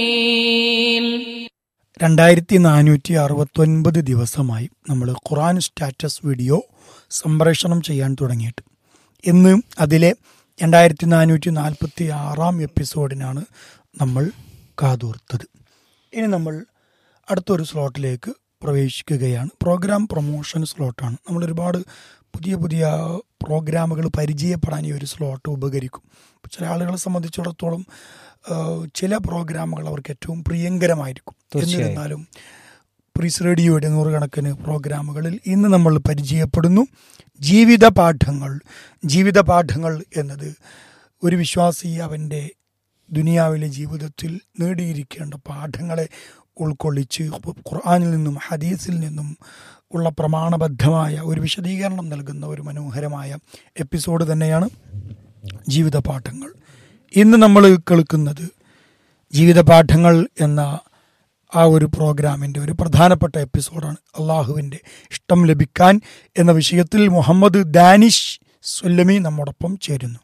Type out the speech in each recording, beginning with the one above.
രണ്ടായിരത്തി നാനൂറ്റി അറുപത്തൊൻപത് ദിവസമായി നമ്മൾ ഖുറാൻ സ്റ്റാറ്റസ് വീഡിയോ സംപ്രേഷണം ചെയ്യാൻ തുടങ്ങിയിട്ട് ഇന്ന് അതിലെ രണ്ടായിരത്തി നാനൂറ്റി നാൽപ്പത്തി ആറാം എപ്പിസോഡിനാണ് നമ്മൾ കാതോർത്തത് ഇനി നമ്മൾ അടുത്തൊരു സ്ലോട്ടിലേക്ക് പ്രവേശിക്കുകയാണ് പ്രോഗ്രാം പ്രൊമോഷൻ സ്ലോട്ടാണ് നമ്മൾ ഒരുപാട് പുതിയ പുതിയ പ്രോഗ്രാമുകൾ പരിചയപ്പെടാൻ ഈ ഒരു സ്ലോട്ട് ഉപകരിക്കും ചില ആളുകളെ സംബന്ധിച്ചിടത്തോളം ആ, ചില പ്രോഗ്രാമുകൾ അവർക്ക് ഏറ്റവും പ്രിയങ്കരമായിരിക്കും എന്നിരുന്നാലും പ്രീസ് റേഡിയോയുടെ നൂറുകണക്കിന് പ്രോഗ്രാമുകളിൽ ഇന്ന് നമ്മൾ പരിചയപ്പെടുന്നു ജീവിത പാഠങ്ങൾ ജീവിത പാഠങ്ങൾ എന്നത് ഒരു വിശ്വാസി അവൻ്റെ ദുനിയാവിലെ ജീവിതത്തിൽ നേടിയിരിക്കേണ്ട പാഠങ്ങളെ ഉൾക്കൊള്ളിച്ച് ഖുർആനിൽ നിന്നും ഹദീസിൽ നിന്നും ഉള്ള പ്രമാണബദ്ധമായ ഒരു വിശദീകരണം നൽകുന്ന ഒരു മനോഹരമായ എപ്പിസോഡ് തന്നെയാണ് ജീവിത പാഠങ്ങൾ ഇന്ന് നമ്മൾ കേൾക്കുന്നത് ജീവിത പാഠങ്ങൾ എന്ന ആ ഒരു പ്രോഗ്രാമിൻ്റെ ഒരു പ്രധാനപ്പെട്ട എപ്പിസോഡാണ് അള്ളാഹുവിൻ്റെ ഇഷ്ടം ലഭിക്കാൻ എന്ന വിഷയത്തിൽ മുഹമ്മദ് ദാനിഷ് സുല്ലമി നമ്മോടൊപ്പം ചേരുന്നു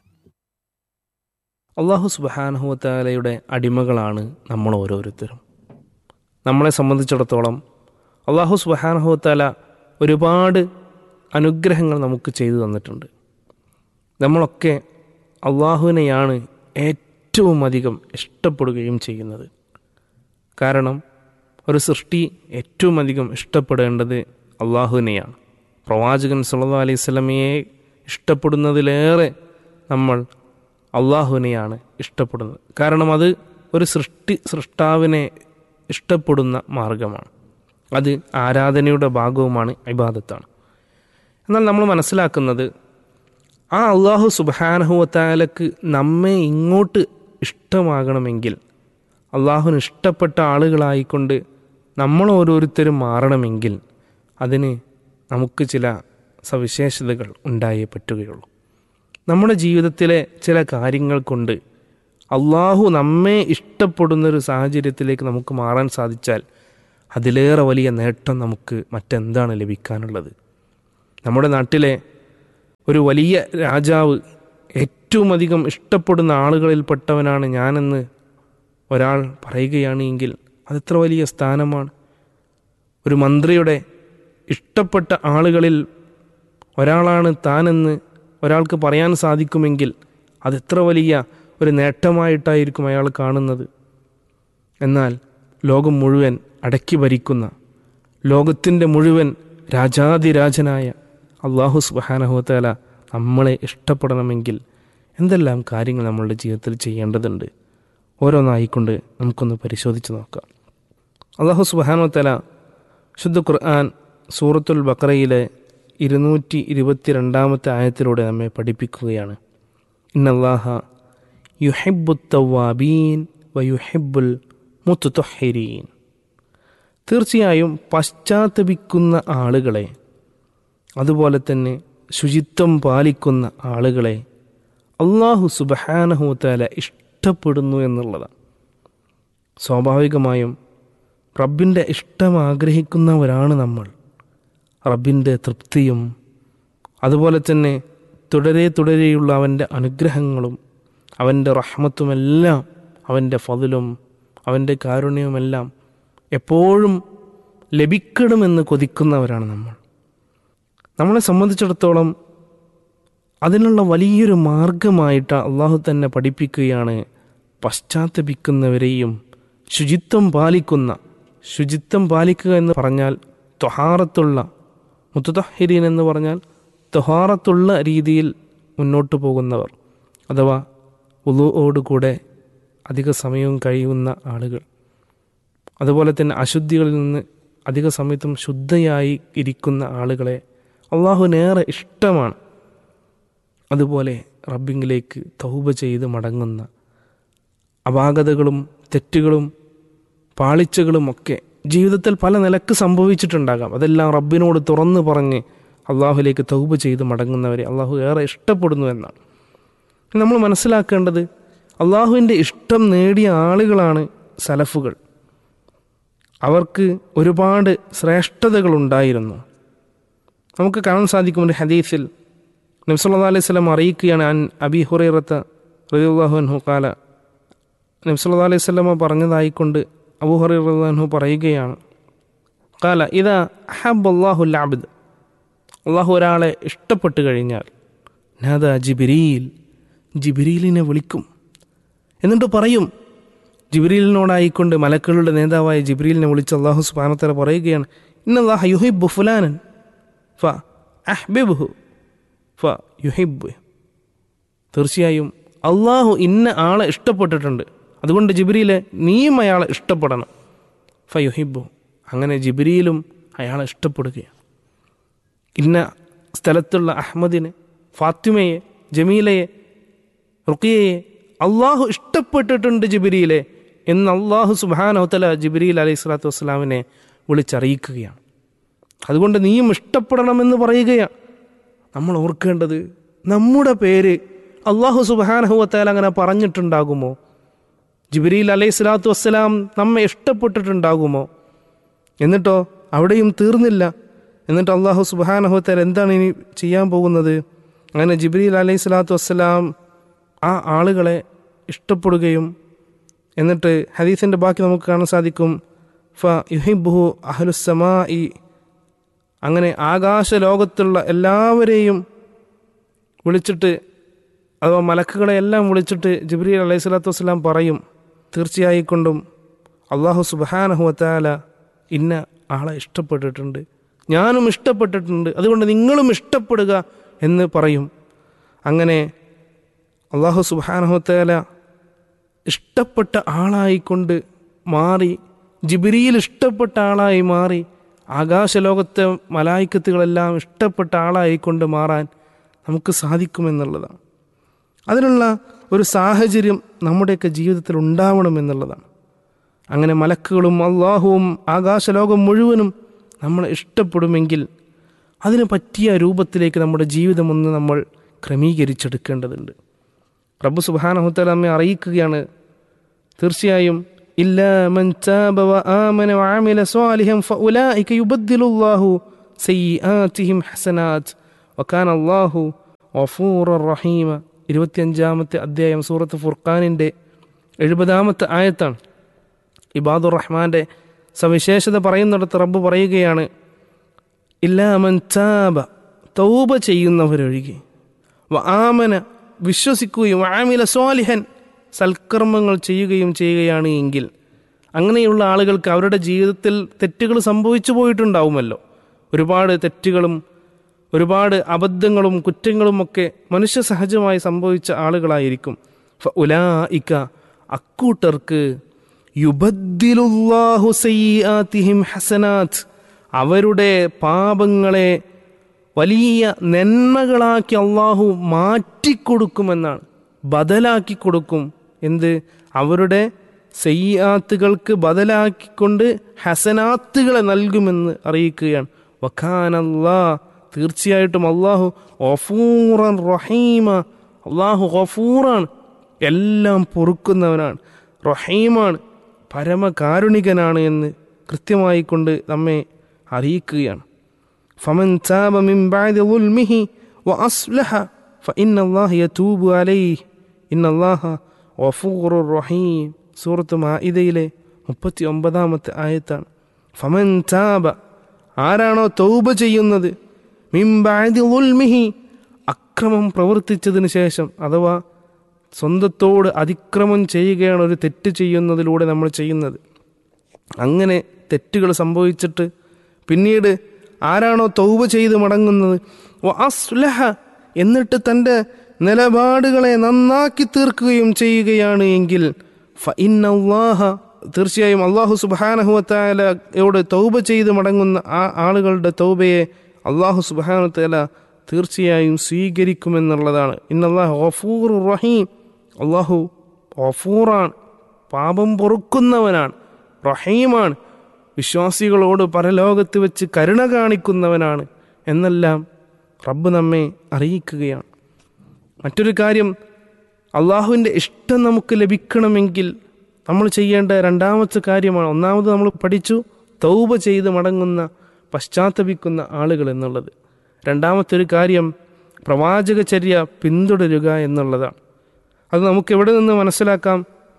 അള്ളാഹു സുബഹാനഹുവത്താലയുടെ അടിമകളാണ് നമ്മൾ ഓരോരുത്തരും നമ്മളെ സംബന്ധിച്ചിടത്തോളം അള്ളാഹു സുബഹാനഹുവത്താല ഒരുപാട് അനുഗ്രഹങ്ങൾ നമുക്ക് ചെയ്തു തന്നിട്ടുണ്ട് നമ്മളൊക്കെ അള്ളാഹുവിനെയാണ് ഏറ്റവും അധികം ഇഷ്ടപ്പെടുകയും ചെയ്യുന്നത് കാരണം ഒരു സൃഷ്ടി ഏറ്റവും അധികം ഇഷ്ടപ്പെടേണ്ടത് അള്ളാഹുവിനെയാണ് പ്രവാചകൻ സല്ലല്ലാഹു അലൈഹി സ്വലമയെ ഇഷ്ടപ്പെടുന്നതിലേറെ നമ്മൾ അള്ളാഹുവിനെയാണ് ഇഷ്ടപ്പെടുന്നത് കാരണം അത് ഒരു സൃഷ്ടി സൃഷ്ടാവിനെ ഇഷ്ടപ്പെടുന്ന മാർഗമാണ് അത് ആരാധനയുടെ ഭാഗവുമാണ് ഇബാദത്താണ് എന്നാൽ നമ്മൾ മനസ്സിലാക്കുന്നത് ആ അള്ളാഹു സുബാനഹുവത്താലക്ക് നമ്മെ ഇങ്ങോട്ട് ഇഷ്ടമാകണമെങ്കിൽ അള്ളാഹുവിന് ഇഷ്ടപ്പെട്ട ആളുകളായിക്കൊണ്ട് നമ്മൾ ഓരോരുത്തരും മാറണമെങ്കിൽ അതിന് നമുക്ക് ചില സവിശേഷതകൾ ഉണ്ടായേ പറ്റുകയുള്ളൂ നമ്മുടെ ജീവിതത്തിലെ ചില കാര്യങ്ങൾ കൊണ്ട് അള്ളാഹു നമ്മെ ഇഷ്ടപ്പെടുന്നൊരു സാഹചര്യത്തിലേക്ക് നമുക്ക് മാറാൻ സാധിച്ചാൽ അതിലേറെ വലിയ നേട്ടം നമുക്ക് മറ്റെന്താണ് ലഭിക്കാനുള്ളത് നമ്മുടെ നാട്ടിലെ ഒരു വലിയ രാജാവ് ഏറ്റവും അധികം ഇഷ്ടപ്പെടുന്ന ആളുകളിൽപ്പെട്ടവനാണ് ഞാനെന്ന് ഒരാൾ പറയുകയാണ് എങ്കിൽ അതെത്ര വലിയ സ്ഥാനമാണ് ഒരു മന്ത്രിയുടെ ഇഷ്ടപ്പെട്ട ആളുകളിൽ ഒരാളാണ് താനെന്ന് ഒരാൾക്ക് പറയാൻ സാധിക്കുമെങ്കിൽ അതെത്ര വലിയ ഒരു നേട്ടമായിട്ടായിരിക്കും അയാൾ കാണുന്നത് എന്നാൽ ലോകം മുഴുവൻ അടക്കി ഭരിക്കുന്ന ലോകത്തിൻ്റെ മുഴുവൻ രാജാതിരാജനായ അള്ളാഹു സുബാനഹുത്തല നമ്മളെ ഇഷ്ടപ്പെടണമെങ്കിൽ എന്തെല്ലാം കാര്യങ്ങൾ നമ്മളുടെ ജീവിതത്തിൽ ചെയ്യേണ്ടതുണ്ട് ഓരോന്നായിക്കൊണ്ട് നമുക്കൊന്ന് പരിശോധിച്ച് നോക്കാം അള്ളാഹു സുബാനുത്തല ശുദ്ധ ഖുർആൻ സൂറത്തുൽ ബക്രയിലെ ഇരുന്നൂറ്റി ഇരുപത്തി രണ്ടാമത്തെ ആയത്തിലൂടെ നമ്മെ പഠിപ്പിക്കുകയാണ് ഇന്നല്ലാഹ യുഹിബു തവാബീൻ വയുഹിബുൽ മുത്തുതൊഹരീൻ തീർച്ചയായും പശ്ചാത്തപിക്കുന്ന ആളുകളെ അതുപോലെ തന്നെ ശുചിത്വം പാലിക്കുന്ന ആളുകളെ അള്ളാഹു സുബഹാനഹുത്താല ഇഷ്ടപ്പെടുന്നു എന്നുള്ളതാണ് സ്വാഭാവികമായും റബ്ബിൻ്റെ ഇഷ്ടം ആഗ്രഹിക്കുന്നവരാണ് നമ്മൾ റബ്ബിൻ്റെ തൃപ്തിയും അതുപോലെ തന്നെ തുടരെ തുടരെയുള്ള അവൻ്റെ അനുഗ്രഹങ്ങളും അവൻ്റെ റഹ്മത്തുമെല്ലാം അവൻ്റെ ഫതിലും അവൻ്റെ കാരുണ്യവുമെല്ലാം എപ്പോഴും ലഭിക്കണമെന്ന് കൊതിക്കുന്നവരാണ് നമ്മൾ നമ്മളെ സംബന്ധിച്ചിടത്തോളം അതിനുള്ള വലിയൊരു മാർഗമായിട്ട് അള്ളാഹു തന്നെ പഠിപ്പിക്കുകയാണ് പശ്ചാത്തപിക്കുന്നവരെയും ശുചിത്വം പാലിക്കുന്ന ശുചിത്വം പാലിക്കുക എന്ന് പറഞ്ഞാൽ തൊഹാറത്തുള്ള മുത്തുതഹിരീൻ എന്ന് പറഞ്ഞാൽ തൊഹാറത്തുള്ള രീതിയിൽ മുന്നോട്ട് പോകുന്നവർ അഥവാ ഉളുവോടുകൂടെ അധിക സമയവും കഴിയുന്ന ആളുകൾ അതുപോലെ തന്നെ അശുദ്ധികളിൽ നിന്ന് അധിക സമയത്തും ശുദ്ധയായി ഇരിക്കുന്ന ആളുകളെ അള്ളാഹുവിനേറെ ഇഷ്ടമാണ് അതുപോലെ റബ്ബിങ്ങിലേക്ക് തൗബ ചെയ്ത് മടങ്ങുന്ന അപാകതകളും തെറ്റുകളും പാളിച്ചകളും ഒക്കെ ജീവിതത്തിൽ പല നിലക്ക് സംഭവിച്ചിട്ടുണ്ടാകാം അതെല്ലാം റബ്ബിനോട് തുറന്നു പറഞ്ഞ് അള്ളാഹുലേക്ക് തൗബ ചെയ്ത് മടങ്ങുന്നവരെ അള്ളാഹു ഏറെ ഇഷ്ടപ്പെടുന്നു എന്നാണ് നമ്മൾ മനസ്സിലാക്കേണ്ടത് അള്ളാഹുവിൻ്റെ ഇഷ്ടം നേടിയ ആളുകളാണ് സലഫുകൾ അവർക്ക് ഒരുപാട് ശ്രേഷ്ഠതകളുണ്ടായിരുന്നു നമുക്ക് കാണാൻ സാധിക്കും ഒരു ഹദീസിൽ നബ്സല്ലാ അലൈഹി സ്വലം അറിയിക്കുകയാണ് അൻ അബി ഹുറൈറത്ത റലിയുള്ളാഹു അൻഹു കാല നബ്സല്ലാ അലൈഹി സ്വലമ പറഞ്ഞതായിക്കൊണ്ട് അബൂഹറിഹു പറയുകയാണ് കാല ഇതാ അഹബ് അള്ളാഹുൽ അബ്ദ് അള്ളാഹു ഒരാളെ ഇഷ്ടപ്പെട്ട് കഴിഞ്ഞാൽ നാദ ജിബിരിയിൽ ജിബിരിയിലിനെ വിളിക്കും എന്നിട്ട് പറയും ജിബ്രീലിനോടായിക്കൊണ്ട് മലക്കളുടെ നേതാവായ ജിബ്രീലിനെ വിളിച്ച് അള്ളാഹു സുബാനത്തല പറയുകയാണ് ഇന്നല്ലാഹ യുഹിബ് ഫുലാനൻ ഫ അഹ്ബിബ്ഹു ഫ യുഹിബ് തീർച്ചയായും അള്ളാഹു ഇന്ന ആളെ ഇഷ്ടപ്പെട്ടിട്ടുണ്ട് അതുകൊണ്ട് ജിബ്രീലെ നീയും അയാളെ ഇഷ്ടപ്പെടണം ഫ യുഹിബു അങ്ങനെ ജിബ്രീലും അയാളെ ഇഷ്ടപ്പെടുകയാണ് ഇന്ന സ്ഥലത്തുള്ള അഹമ്മദിനെ ഫാത്തിമയെ ജമീലയെ റുക്കിയയെ അള്ളാഹു ഇഷ്ടപ്പെട്ടിട്ടുണ്ട് ജിബിരിയിലെ എന്ന് അള്ളാഹു സുബാനോത്തല ജിബിരിയിൽ അലൈഹി സ്വലാത്തു വസ്സലാമിനെ വിളിച്ചറിയിക്കുകയാണ് അതുകൊണ്ട് നീയും ഇഷ്ടപ്പെടണമെന്ന് പറയുകയാണ് നമ്മൾ ഓർക്കേണ്ടത് നമ്മുടെ പേര് അള്ളാഹു സുബാനഹുവത്താൽ അങ്ങനെ പറഞ്ഞിട്ടുണ്ടാകുമോ ജിബിരിയിൽ അലൈഹി സ്വലാത്തു വസ്സലാം നമ്മെ ഇഷ്ടപ്പെട്ടിട്ടുണ്ടാകുമോ എന്നിട്ടോ അവിടെയും തീർന്നില്ല എന്നിട്ട് അള്ളാഹു സുബാനഹുത്താൽ എന്താണ് ഇനി ചെയ്യാൻ പോകുന്നത് അങ്ങനെ ജിബ്രീൽ അലൈഹി സ്വലാത്തു വസ്സലാം ആ ആളുകളെ ഇഷ്ടപ്പെടുകയും എന്നിട്ട് ഹദീസിൻ്റെ ബാക്കി നമുക്ക് കാണാൻ സാധിക്കും ഫ യുഹിബുഹു അഹ്ലുസമാ ഇ അങ്ങനെ ആകാശ ലോകത്തുള്ള എല്ലാവരെയും വിളിച്ചിട്ട് അഥവാ മലക്കുകളെ എല്ലാം വിളിച്ചിട്ട് ജിബ്രീൽ അലൈഹി സ്വലാത്തു വസ്സലാം പറയും തീർച്ചയായിക്കൊണ്ടും അള്ളാഹു സുബാനഹുവത്താല ഇന്ന ആളെ ഇഷ്ടപ്പെട്ടിട്ടുണ്ട് ഞാനും ഇഷ്ടപ്പെട്ടിട്ടുണ്ട് അതുകൊണ്ട് നിങ്ങളും ഇഷ്ടപ്പെടുക എന്ന് പറയും അങ്ങനെ അള്ളാഹു സുബാനഹുത്താല ഇഷ്ടപ്പെട്ട ആളായിക്കൊണ്ട് മാറി ജിബിരിയിൽ ഇഷ്ടപ്പെട്ട ആളായി മാറി ആകാശലോകത്തെ മലായിക്കത്തുകളെല്ലാം ഇഷ്ടപ്പെട്ട ആളായിക്കൊണ്ട് മാറാൻ നമുക്ക് സാധിക്കുമെന്നുള്ളതാണ് അതിനുള്ള ഒരു സാഹചര്യം നമ്മുടെയൊക്കെ ജീവിതത്തിൽ ഉണ്ടാവണമെന്നുള്ളതാണ് അങ്ങനെ മലക്കുകളും അള്ളാഹുവും ആകാശലോകം മുഴുവനും നമ്മളെ ഇഷ്ടപ്പെടുമെങ്കിൽ അതിന് പറ്റിയ രൂപത്തിലേക്ക് നമ്മുടെ ജീവിതം ഒന്ന് നമ്മൾ ക്രമീകരിച്ചെടുക്കേണ്ടതുണ്ട് റബ്ബ് സുബാനഹുത്തല നമ്മെ അറിയിക്കുകയാണ് തീർച്ചയായും إلا من تاب وآمن وعمل صالحا فأولئك يبدل الله سيئاتهم حسنات وكان الله غفورا رحيما ഇരുപത്തിയഞ്ചാമത്തെ അധ്യായം സൂറത്ത് ഫുർഖാനിൻ്റെ എഴുപതാമത്തെ ആയത്താണ് ഇബാദുർ റഹ്മാൻ്റെ സവിശേഷത പറയുന്നിടത്ത് റബ്ബ് പറയുകയാണ് ഇല്ലാമൻ ചാബ തൗബ ചെയ്യുന്നവരൊഴികെ വ ആമന വിശ്വസിക്കുകയും ആമില സ്വാലിഹൻ സൽക്കർമ്മങ്ങൾ ചെയ്യുകയും ചെയ്യുകയാണ് എങ്കിൽ അങ്ങനെയുള്ള ആളുകൾക്ക് അവരുടെ ജീവിതത്തിൽ തെറ്റുകൾ സംഭവിച്ചു പോയിട്ടുണ്ടാവുമല്ലോ ഒരുപാട് തെറ്റുകളും ഒരുപാട് അബദ്ധങ്ങളും കുറ്റങ്ങളുമൊക്കെ മനുഷ്യ സഹജമായി സംഭവിച്ച ആളുകളായിരിക്കും ഉലായിക്ക അക്കൂട്ടർക്ക് യുബദ്ദിലുല്ലാഹു സയ്യാത്തിഹിം ഹസനാത്ത് അവരുടെ പാപങ്ങളെ വലിയ നന്മകളാക്കി അള്ളാഹു മാറ്റിക്കൊടുക്കുമെന്നാണ് ബദലാക്കി കൊടുക്കും എന്ത് അവരുടെ സയ്യാത്തുകൾക്ക് ബദലാക്കിക്കൊണ്ട് ഹസനാത്തുകളെ നൽകുമെന്ന് അറിയിക്കുകയാണ് വഖാനല്ലാ തീർച്ചയായിട്ടും അള്ളാഹു ഒഫൂറൻ റഹീമ അള്ളാഹു ഗഫൂറാണ് എല്ലാം പൊറുക്കുന്നവനാണ് റഹീമാണ് പരമകാരുണികനാണ് എന്ന് കൃത്യമായി കൊണ്ട് നമ്മെ അറിയിക്കുകയാണ് ഫമൻ താബ മിൻ ബഅദി ളുൽമിഹി വഅസ്ലഹ فإن الله يتوب عليه إن الله غفور رحيم സൂറത്ത് മാഇദയിലെ മുപ്പത്തി ഒമ്പതാമത്തെ ആയത്താണ് ഫമൻ താബ ആരാണോ തൗബ ചെയ്യുന്നത് മിംബാദി ഉൽമിഹി അക്രമം പ്രവർത്തിച്ചതിന് ശേഷം അഥവാ സ്വന്തത്തോട് അതിക്രമം ചെയ്യുകയാണ് ഒരു തെറ്റ് ചെയ്യുന്നതിലൂടെ നമ്മൾ ചെയ്യുന്നത് അങ്ങനെ തെറ്റുകൾ സംഭവിച്ചിട്ട് പിന്നീട് ആരാണോ തൗബ ചെയ്ത് മടങ്ങുന്നത് വ അസ്ലഹ എന്നിട്ട് തൻ്റെ നിലപാടുകളെ നന്നാക്കി തീർക്കുകയും ചെയ്യുകയാണ് എങ്കിൽ ഫഇന്നല്ലാഹ തീർച്ചയായും അള്ളാഹു സുബാനഹുവത്താലയോട് തൗബ ചെയ്ത് മടങ്ങുന്ന ആ ആളുകളുടെ തൗബയെ അള്ളാഹു സുബാനുത്തല തീർച്ചയായും സ്വീകരിക്കുമെന്നുള്ളതാണ് ഇന്നല്ലാഹു ഗഫൂർ റഹീം അള്ളാഹു ഗഫൂറാണ് പാപം പൊറുക്കുന്നവനാണ് റഹീമാണ് വിശ്വാസികളോട് പരലോകത്ത് വെച്ച് കരുണ കാണിക്കുന്നവനാണ് എന്നെല്ലാം റബ്ബ് നമ്മെ അറിയിക്കുകയാണ് മറ്റൊരു കാര്യം അള്ളാഹുവിൻ്റെ ഇഷ്ടം നമുക്ക് ലഭിക്കണമെങ്കിൽ നമ്മൾ ചെയ്യേണ്ട രണ്ടാമത്തെ കാര്യമാണ് ഒന്നാമത് നമ്മൾ പഠിച്ചു തൗബ ചെയ്ത് മടങ്ങുന്ന പശ്ചാത്തപിക്കുന്ന ആളുകൾ എന്നുള്ളത് രണ്ടാമത്തെ ഒരു കാര്യം പ്രവാചകചര്യ പിന്തുടരുക എന്നുള്ളതാണ് അത് നമുക്ക് എവിടെ നിന്ന് മനസ്സിലാക്കാം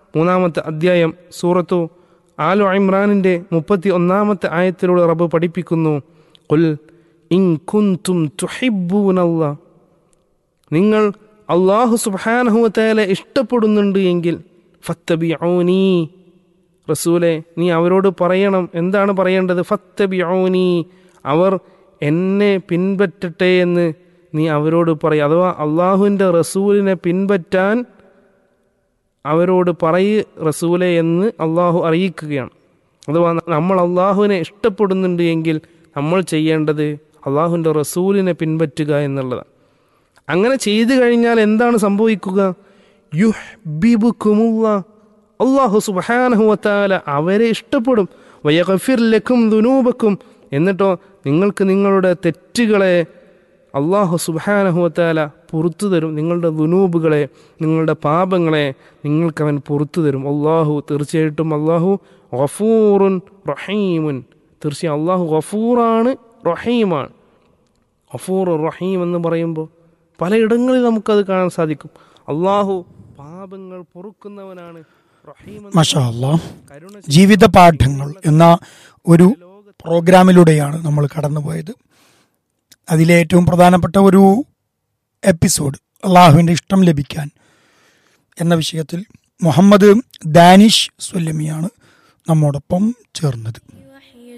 മൂന്നാമത്തെ അധ്യായം സൂറത്തു ആലു ഇമ്രാനിൻ്റെ മുപ്പത്തി ഒന്നാമത്തെ ആയത്തിലൂടെ റബ്ബ് പഠിപ്പിക്കുന്നു കുൽ ഇൻ കുന്തും തുഹിബ്ബൂനല്ല നിങ്ങൾ അള്ളാഹു സുബാനഹുവത്തേലെ ഇഷ്ടപ്പെടുന്നുണ്ട് എങ്കിൽ ഫത്തബിഔനി റസൂലെ നീ അവരോട് പറയണം എന്താണ് പറയേണ്ടത് ഫത്തബിഔനി അവർ എന്നെ പിൻപറ്റട്ടെ എന്ന് നീ അവരോട് പറയും അഥവാ അള്ളാഹുവിൻ്റെ റസൂലിനെ പിൻപറ്റാൻ അവരോട് പറയ് റസൂലെ എന്ന് അള്ളാഹു അറിയിക്കുകയാണ് അഥവാ നമ്മൾ അള്ളാഹുവിനെ ഇഷ്ടപ്പെടുന്നുണ്ട് എങ്കിൽ നമ്മൾ ചെയ്യേണ്ടത് അള്ളാഹുവിൻ്റെ റസൂലിനെ പിൻപറ്റുക എന്നുള്ളതാണ് അങ്ങനെ ചെയ്തു കഴിഞ്ഞാൽ എന്താണ് സംഭവിക്കുക യുഹ് ബിബുക്കുമുള്ള അള്ളാഹു സുബാനഹുവത്താല അവരെ ഇഷ്ടപ്പെടും വയഗഫിർ ലക്കും ദുനൂബക്കും എന്നിട്ടോ നിങ്ങൾക്ക് നിങ്ങളുടെ തെറ്റുകളെ അള്ളാഹു സുബാനഹുവത്താല പുറത്തു തരും നിങ്ങളുടെ ദുനൂബുകളെ നിങ്ങളുടെ പാപങ്ങളെ നിങ്ങൾക്കവൻ പുറത്തു തരും അള്ളാഹു തീർച്ചയായിട്ടും അള്ളാഹു ഗഫൂറുൻ റഹീമുൻ തീർച്ചയായും അള്ളാഹു ഗഫൂറാണ് റഹീമാണ് ഗഫൂർ റഹീം എന്ന് പറയുമ്പോൾ പലയിടങ്ങളിൽ നമുക്കത് കാണാൻ സാധിക്കും അള്ളാഹു പാപങ്ങൾ പൊറുക്കുന്നവനാണ് റഹീം എന്ന് മഷാ അല്ലാ കരുണ ജീവിത പാഠങ്ങൾ എന്ന ഒരു പ്രോഗ്രാമിലൂടെയാണ് നമ്മൾ കടന്നുപോയത് അതിലെ ഏറ്റവും പ്രധാനപ്പെട്ട ഒരു എപ്പിസോഡ് അള്ളാഹുവിൻ്റെ ഇഷ്ടം ലഭിക്കാൻ എന്ന വിഷയത്തിൽ മുഹമ്മദ് ദാനിഷ് സ്വല്ലമിയാണ് നമ്മോടൊപ്പം ചേർന്നത്